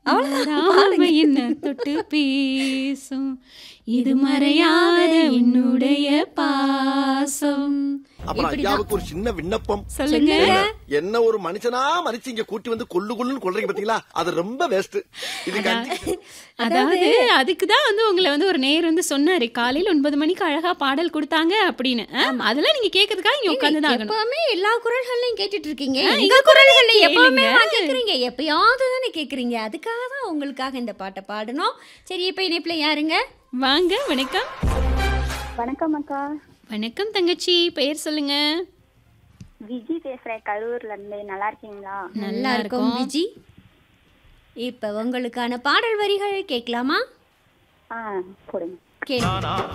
மலராம என்ன தொட்டு பேசும் இது மறையாத உன்னுடைய பாசம் அப்புறம் ஐயாவுக்கு ஒரு சின்ன விண்ணப்பம் சொல்லுங்க என்ன ஒரு மனுஷனா மனுச்சு இங்க கூட்டி வந்து கொள்ளு கொள்ளுன்னு கொள்றீங்க பாத்தீங்களா அது ரொம்ப வேஸ்ட் இது கஞ்சி அதாவது அதுக்கு தான் வந்து உங்களை வந்து ஒரு நேர் வந்து சொன்னாரு காலையில் ஒன்பது மணிக்கு அழகா பாடல் கொடுத்தாங்க அப்படின்னு ஆ, அதெல்லாம் நீங்க கேட்கறதுக்காக இங்க உட்காந்து தான் ஆகணும் எப்பவுமே எல்லா குரல்களையும் கேட்டுட்டு இருக்கீங்க ஆ, எங்க எங்க குரல்களை கேளுங்க. எப்பவுமே கேக்குறீங்க எப்பயாவது தானே கேக்குறீங்க அதுக்காக தான் உங்களுக்காக இந்த பாட்டை பாடணும் சரி இப்ப இணைப்புல யாருங்க வாங்க வணக்கம் வணக்கம் அக்கா வணக்கம் தங்கச்சி பெயர் சொல்லுங்க விஜி பேசுறேன் கரூர்ல இருந்து நல்லா இருக்கீங்களா நல்லா இருக்கும் விஜி இப்ப உங்களுக்கான பாடல் வரிகள் கேட்கலாமா ஆ போடுங்க கேளு